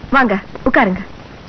வாங்க உட்காருங்க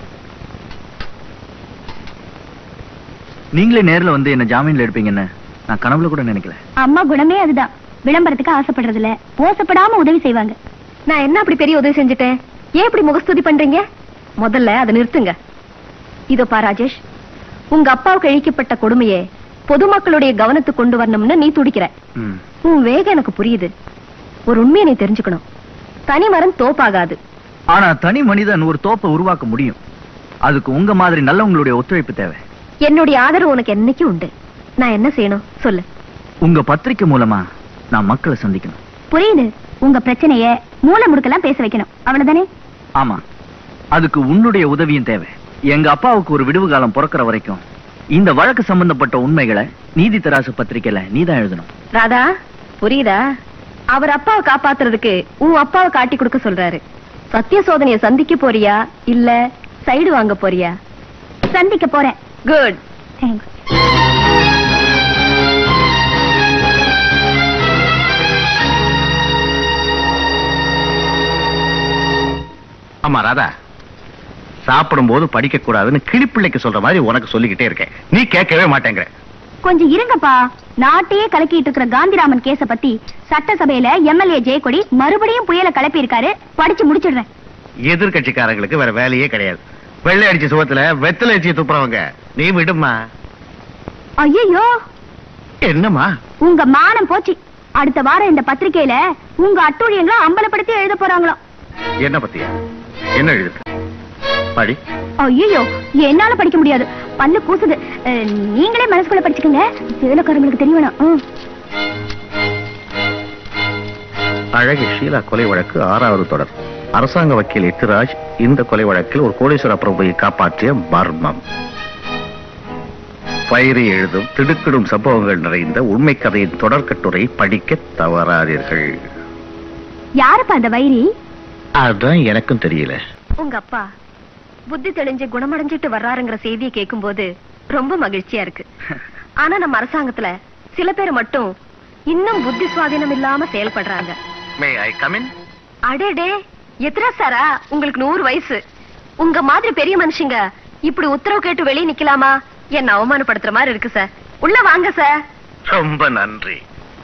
நீங்களே நேர்ல வந்து என்ன ஜாமீன்ல எடுப்பீங்கன்னு நான் கனவுல கூட நினைக்கல அம்மா குணமே அதுதான் விளம்பரத்துக்கு ஆசைப்படுறது இல்ல ஓசப்படாம உதவி செய்வாங்க நான் என்ன அப்படி பெரிய உதவி செஞ்சுட்டேன் ஏன் இப்படி முகஸ்துதி பண்றீங்க முதல்ல அதை நிறுத்துங்க இதோ பா ராஜேஷ் உங்க அப்பாவுக்கு இழிக்கப்பட்ட கொடுமையை பொதுமக்களுடைய கவனத்துக்கு கொண்டு வரணும்னு நீ துடிக்கிற ம். உன் வேகம் எனக்கு புரியுது ஒரு உண்மையை நீ தெரிஞ்சுக்கணும் தனி மரம் தோப்பாகாது ஆனா தனி மனிதன் ஒரு தோப்பை உருவாக்க முடியும் அதுக்கு உங்க மாதிரி நல்லவங்களுடைய ஒத்துழைப்பு தேவை என்னுடைய ஆதரவு உனக்கு என்னைக்கும் உண்டு நான் என்ன செய்யணும் சொல்லு உங்க பத்திரிக்கை மூலமா நான் மக்களை சந்திக்கணும் புரியுது உங்க பிரச்சனைய மூல முடுக்கெல்லாம் பேச வைக்கணும் அவ்வளவுதானே ஆமா அதுக்கு உன்னுடைய உதவியும் தேவை எங்க அப்பாவுக்கு ஒரு விடுவு காலம் பிறக்கிற வரைக்கும் இந்த வழக்கு சம்பந்தப்பட்ட உண்மைகளை நீதி தராசு பத்திரிக்கையில நீதான் எழுதணும் ராதா புரியுதா அவர் அப்பாவை காப்பாத்துறதுக்கு உன் அப்பாவை காட்டி கொடுக்க சொல்றாரு சத்திய சோதனைய சந்திக்க போறியா இல்ல சைடு வாங்க போறியா சந்திக்க போறேன் குட் தேங்க்ஸ் ஆமா ராதா சாப்பிடும்போது படிக்க கூடாதுன்னு கிளிப்பிள்ளைக்கு சொல்ற மாதிரி உனக்கு சொல்லிக்கிட்டே இருக்கேன் நீ கேட்கவே மாட்டேங்கிற கொஞ்சம் இருங்கப்பா நாட்டையே கலக்கிட்டு இருக்கிற காந்திராமன் கேஸ பத்தி சட்டசபையில எம்எல்ஏ ஜெயக்கொடி மறுபடியும் புயல கிளப்பி இருக்காரு படிச்சு முடிச்சிடுறேன் எதிர்கட்சிக்காரங்களுக்கு வேற வேலையே கிடையாது வெள்ளை அடிச்ச சுவத்துல வெத்தலை அடிச்சு துப்புறவங்க நீ விடுமா ஐயோ என்னம்மா உங்க மானம் போச்சு அடுத்த வாரம் இந்த பத்திரிக்கையில உங்க அட்டூழியங்களை அம்பலப்படுத்தி எழுத போறாங்களாம் என்ன பத்தியா என்ன எழுது படி ஐயோ என்னால படிக்க முடியாது பல்லு கூசுது அஹ், நீங்களே மனசுக்குள்ள படிச்சுக்கோங்க சேலக்காரங்களுக்கு தெரிய வேணாம் ம். அழகி ஷீலா கொலை வழக்கு ஆறாவது தொடர் அரசாங்க வக்கீல் எத்திராஜ் இந்த கொலை வழக்கில் ஒரு கோடீஸ்வர பிரபுவை காப்பாற்றிய மர்மம் பயிரை எழுதும் திடுக்கிடும் சம்பவங்கள் நிறைந்த உண்மை கதையின் தொடர்கட்டுரை படிக்க தவறாதீர்கள் யாருப்பா அந்த வைரி அதான் எனக்கும் தெரியல உங்க அப்பா புத்தி தெளிஞ்சு குணமடைஞ்சிட்டு வர்றாருங்கிற செய்தியை கேட்கும்போது ரொம்ப மகிழ்ச்சியா இருக்கு ஆனா நம்ம அரசாங்கத்துல சில பேர் மட்டும் இன்னும் புத்தி சுவாதீனம் இல்லாம செயல்படுறாங்க மே ஐ கமின் அடேடே எத்தனை சாரா உங்களுக்கு நூறு வயசு உங்க மாதிரி பெரிய மனுஷங்க இப்படி உத்தரவு கேட்டு வெளியே நிக்கலாமா என்ன அவமானப்படுத்துற மாதிரி இருக்கு சார் உள்ள வாங்க சார் ரொம்ப நன்றி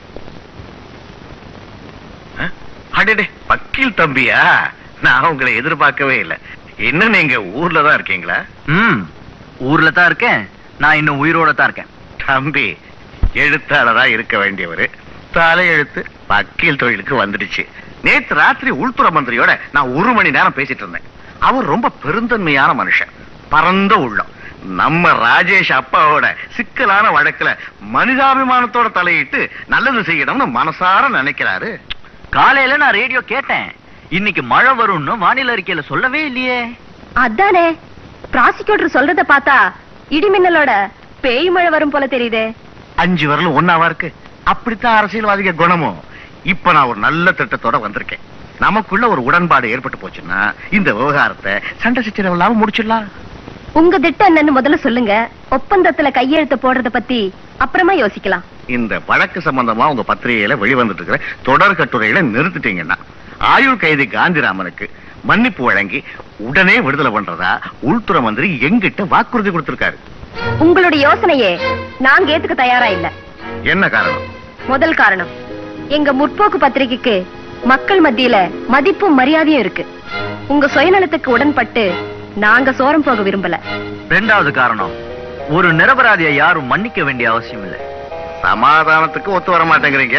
அஹ், அடடே வக்கீல் தம்பியா நான் உங்களை எதிர்பார்க்கவே இல்லை இன்னும் நீங்க ஊர்ல தான் இருக்கீங்களா ம் ஊர்ல தான் இருக்கேன் நான் இன்னும் உயிரோட தான் இருக்கேன் தம்பி எழுத்தாளரா இருக்க வேண்டியவர் தலையெழுத்து வக்கீல் தொழிலுக்கு வந்துடுச்சு நேத்து ராத்திரி உள்துறை மந்திரியோட நான் ஒரு மணி நேரம் பேசிட்டு இருந்தேன் அவர் ரொம்ப பெருந்தன்மையான மனுஷன் பரந்த உள்ளம் நம்ம ராஜேஷ் அப்பாவோட சிக்கலான வழக்குல மனிதாபிமானத்தோட தலையிட்டு நல்லது செய்யணும்னு மனசார நினைக்கிறாரு காலையில நான் ரேடியோ கேட்டேன் இன்னைக்கு மழை வரும்னு வானிலை அறிக்கையில சொல்லவே இல்லையே அதானே ப்ராசிக்யூட்டர் சொல்றத பார்த்தா இடிமின்னலோட பேய் மழை வரும் போல தெரியுதே அஞ்சு வரலும் ஒன்னாவா இருக்கு அப்படித்தான் அரசியல்வாதிக குணமும் இப்ப நான் ஒரு நல்ல திட்டத்தோட வந்திருக்கேன் நமக்குள்ள ஒரு உடன்பாடு ஏற்பட்டு போச்சுன்னா இந்த விவகாரத்தை சண்டை சச்சரவு இல்லாம முடிச்சிடலாம் உங்க திட்டம் என்னன்னு முதல்ல சொல்லுங்க ஒப்பந்தத்துல கையெழுத்து போடுறத பத்தி அப்புறமா யோசிக்கலாம் இந்த வழக்கு சம்பந்தமா உங்க பத்திரிகையில வெளிவந்துட்டு இருக்கிற தொடர் கட்டுரையில நிறுத்திட்டீங்கன்னா ஆயுள் கைதி காந்திராமனுக்கு மன்னிப்பு வழங்கி உடனே விடுதலை பண்றதா உள்துறை மந்திரி எங்கிட்ட வாக்குறுதி கொடுத்திருக்காரு உங்களுடைய யோசனையே நாங்க ஏத்துக்க தயாரா இல்ல என்ன காரணம் முதல் காரணம் எங்க முற்போக்கு பத்திரிகைக்கு மக்கள் மத்தியில மதிப்பும் மரியாதையும் இருக்கு உங்க சுயநலத்துக்கு உடன்பட்டு நாங்க சோரம் போக விரும்பல ரெண்டாவது காரணம் ஒரு நிரபராதியை யாரும் மன்னிக்க வேண்டிய அவசியம் இல்லை சமாதானத்துக்கு ஒத்து வர மாட்டேங்கிறீங்க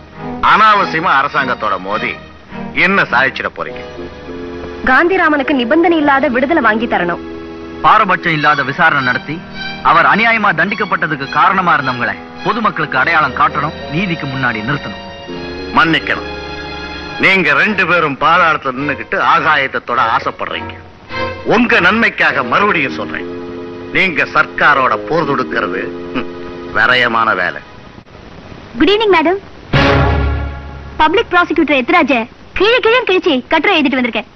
அனாவசியமா அரசாங்கத்தோட மோதி என்ன சாதிச்சிட போறீங்க காந்திராமனுக்கு நிபந்தனை இல்லாத விடுதலை வாங்கி தரணும் பாரபட்சம் இல்லாத விசாரணை நடத்தி அவர் அநியாயமா தண்டிக்கப்பட்டதுக்கு காரணமா இருந்தவங்களை பொதுமக்களுக்கு அடையாளம் காட்டணும் நீதிக்கு முன்னாடி நிறுத்தணும் மன்னிக்கணும் நீங்க ரெண்டு பேரும் பாதாளத்துல நின்னுகிட்டு ஆகாயத்தோட ஆசைப்படுறீங்க உங்க நன்மைக்காக மறுபடியும் சொல்றேன் நீங்க சர்க்காரோட போர் தொடுக்கிறது ஹம், விரயமான வேலை good evening madam public prosecutor எத்ராஜ கீழே கீழே கிழிச்சு கட்டுரை எழுதிட்டு வந்திருக்கேன்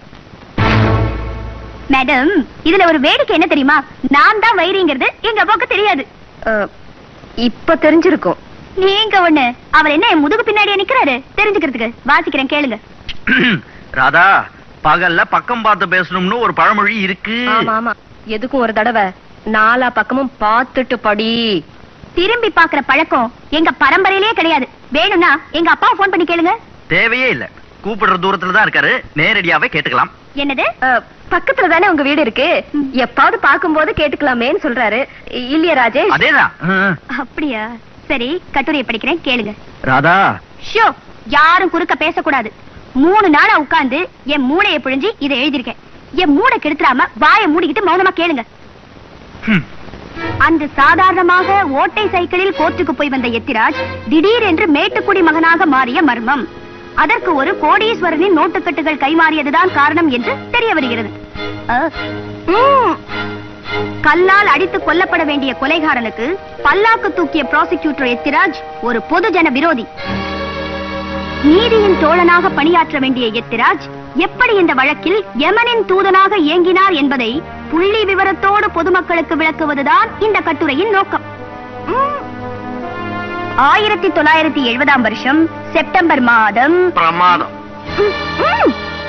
மேடம் இதுல ஒரு வேடிக்கை என்ன தெரியுமா நான் தான் வைரிங்கிறது எங்க அப்பாவுக்கு தெரியாது அஹ், இப்ப தெரிஞ்சிருக்கும் நீங்க ஒண்ணு அவர் என்ன என் முதுகு பின்னாடியே நிக்கிறாரு தெரிஞ்சுக்கிறதுக்கு வாசிக்கிறேன் கேளுங்க ராதா பகல்ல பக்கம் பார்த்து பேசணும்னு ஒரு பழமொழி இருக்கு ஆமா ஆமா எதுக்கும் ஒரு தடவை நாலா பக்கமும் பார்த்துட்டு படி திரும்பி பாக்குற பழக்கம் எங்க பரம்பரையிலே கிடையாது வேணும்னா எங்க அப்பாவை போன் பண்ணி கேளுங்க தேவையே இல்ல கூப்பிடுற தூரத்துல தான் இருக்காரு நேரடியாவே கேட்டுக்கலாம் என்னது அஹ், பக்கத்துல தானே உங்க வீடு இருக்கு ம். எப்பாவது பாக்கும்போது கேட்டுக்கலாமேன்னு சொல்றாரு இ- இல்லையா ராஜேஷ் அதேதான் ம். அப்படியா சரி கட்டுரையை படிக்கிறேன் கேளுங்க ராதா ஷோ யாரும் குறுக்க பேசக்கூடாது மூணு நாளா உட்கார்ந்து என் மூளையை பிழிஞ்சு இதை எழுதியிருக்கேன் என் மூளை கெடுத்துடாம வாயை மூடிக்கிட்டு மௌனமா கேளுங்க ஹம். அந்த சாதாரணமாக ஓட்டை சைக்கிளில் கோர்ட்டுக்கு போய் வந்த எத்திராஜ் திடீரென்று மேட்டுக்குடி மகனாக மாறிய மர்மம் அதற்கு ஒரு கோடீஸ்வரனின் நோட்டுக்கட்டுகள் கைமாறியதுதான் காரணம் என்று தெரிய வருகிறது அ, ம். கல்லால் அடித்து கொல்லப்பட வேண்டிய கொலைகாரனுக்கு பல்லாக்கு தூக்கிய ப்ராசிக்யூட்டர் எத்திராஜ் ஒரு பொதுஜன விரோதி நீதியின் தோழனாக பணியாற்ற வேண்டிய எத்திராஜ் எப்படி இந்த வழக்கில் யமனின் தூதனாக இயங்கினார் என்பதை புள்ளி விவரத்தோடு பொதுமக்களுக்கு விளக்குவதுதான் இந்த கட்டுரையின் நோக்கம் ம். ஆயிரத்தி தொள்ளாயிரத்தி எழுபதாம் வருஷம் செப்டம்பர் மாதம் பிரமாதம் ம், ம்.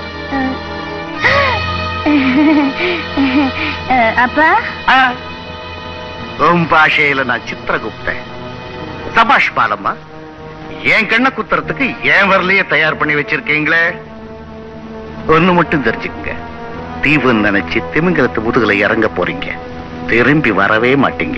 அஹ், அப்பா ஆ. உன் பாஷையில நான் சித்திரகுப்தன் சபாஷ் பாலம்மா என் கண்ணை குத்துறதுக்கு என் வரலையே தயார் பண்ணி வச்சிருக்கீங்களே ஒண்ணு மட்டும் தெரிஞ்சுக்கங்க தீவுன்னு நினைச்சு திமிங்கலத்து முதுகுல இறங்க போறீங்க திரும்பி வரவே மாட்டீங்க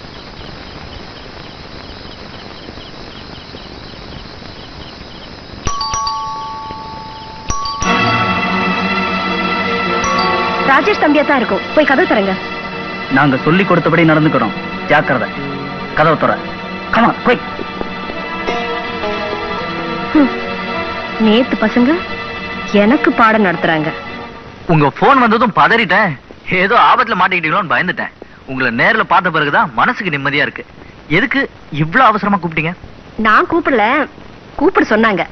ராஜேஷ் தம்பியா தான் இருக்கும் போய் கதை தரங்க நாங்க சொல்லி கொடுத்தபடி நடந்துக்கிறோம் ஜாக்கிரதை கதவை துற கமா போய் நேத்து பசங்க எனக்கு பாடம் நடத்துறாங்க உங்க போன் வந்ததும் பதறிட்டேன் ஏதோ ஆபத்துல மாட்டிக்கிட்டீங்களோன்னு பயந்துட்டேன் உங்களை நேர்ல பார்த்த பிறகுதான் மனசுக்கு நிம்மதியா இருக்கு எதுக்கு இவ்ளோ அவசரமா கூப்பிட்டீங்க நான் கூப்பிடல கூப்பிட சொன்னாங்க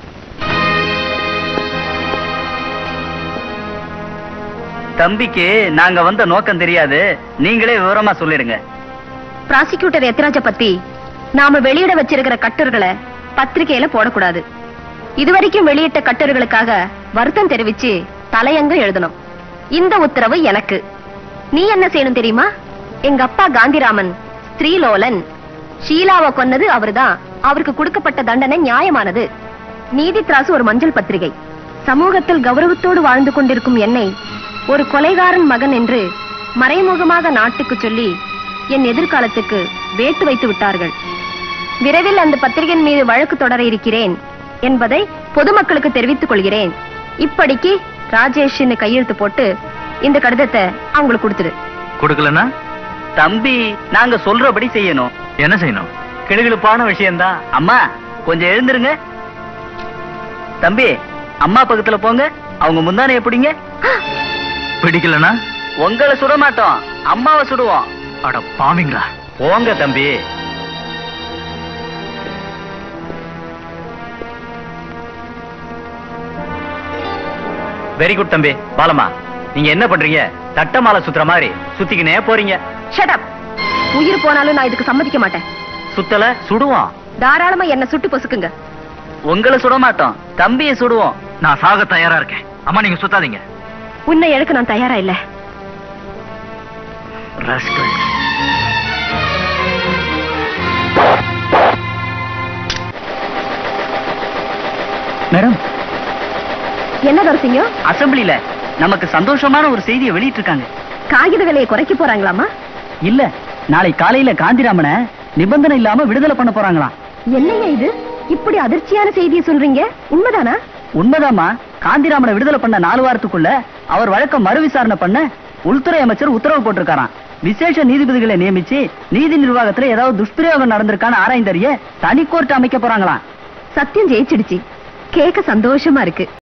தம்பிக்கு நாங்க வந்த நோக்கம் தெரியாது நீங்களே விவரமா சொல்லிடுங்க பிராசிக்யூட்டர் எத்ராஜ பத்தி நாம வெளியிட வச்சிருக்கிற கட்டுரைகளை பத்திரிகையில போடக்கூடாது இதுவரைக்கும் வெளியிட்ட கட்டுரைகளுக்காக வருத்தம் தெரிவிச்சு தலையங்க எழுதணும் இந்த உத்தரவு எனக்கு நீ என்ன செய்யணும் தெரியுமா எங்க அப்பா காந்திராமன் ஸ்ரீலோலன் ஷீலாவை கொன்னது அவர்தான் அவருக்கு கொடுக்கப்பட்ட தண்டனை நியாயமானது நீதி திராசு ஒரு மஞ்சள் பத்திரிகை சமூகத்தில் கௌரவத்தோடு வாழ்ந்து கொண்டிருக்கும் என்னை ஒரு கொலைகாரன் மகன் என்று மறைமுகமாக நாட்டுக்கு சொல்லி என் எதிர்காலத்துக்கு வேட்டு வைத்து விட்டார்கள் விரைவில் அந்த பத்திரிகையின் மீது வழக்கு தொடர இருக்கிறேன் என்பதை பொதுமக்களுக்கு தெரிவித்துக் கொள்கிறேன் இப்படிக்கு ராஜேஷ்னு கையெழுத்து போட்டு இந்த கடிதத்தை அவங்களுக்கு கொடுத்துடு கொடுக்கலன்னா தம்பி நாங்க சொல்றபடி செய்யணும் என்ன செய்யணும் கிளுகிழுப்பான விஷயம்தான் அம்மா கொஞ்சம் எழுந்திருங்க தம்பி அம்மா பக்கத்துல போங்க அவங்க முந்தானை எப்படிங்க பிடிக்கலனா உங்களை சுட மாட்டோம் அம்மாவை சுடுவோம் அட பாவிங்களா போங்க தம்பி வெரி குட் தம்பி பாலமா நீங்க என்ன பண்றீங்க தட்ட மாலை சுத்துற மாதிரி சுத்திக்கினே போறீங்க ஷட் அப் உயிர் போனாலும் நான் இதுக்கு சம்மதிக்க மாட்டேன் சுத்தல சுடுவோம் தாராளமா என்ன சுட்டு பொசுக்குங்க உங்களை சுட மாட்டோம் தம்பியை சுடுவோம் நான் சாக தயாரா இருக்கேன் அம்மா நீங்க சுத்தாதீங்க உன்னை எடுக்க நான் தயாரா இல்ல rascal. மேடம் என்ன தரசிங்க அசம்பிளில நமக்கு சந்தோஷமான ஒரு செய்தியை வெளியிட்டு இருக்காங்க காகித விலையை குறைக்க போறாங்களாமா இல்ல நாளை காலையில காந்திராமனை நிபந்தனை இல்லாம விடுதலை பண்ண போறாங்களாம் என்னங்க இது இப்படி அதிர்ச்சியான செய்தியை சொல்றீங்க உண்மைதானா உண்மைதாம்மா காந்திராமனை விடுதலை பண்ண நாலு வாரத்துக்குள்ள அவர் வழக்க மறு விசாரணை பண்ண உள்துறை அமைச்சர் உத்தரவு போட்டிருக்காராம் விசேஷ நீதிபதிகளை நியமிச்சு நீதி நிர்வாகத்துல ஏதாவது துஷ்பிரயோகம் நடந்திருக்கான்னு ஆராய்ந்தறிய தனி கோர்ட் அமைக்க போறாங்களாம் சத்தியம் ஜெயிச்சிடுச்சு கேட்க சந்தோஷமா இருக்கு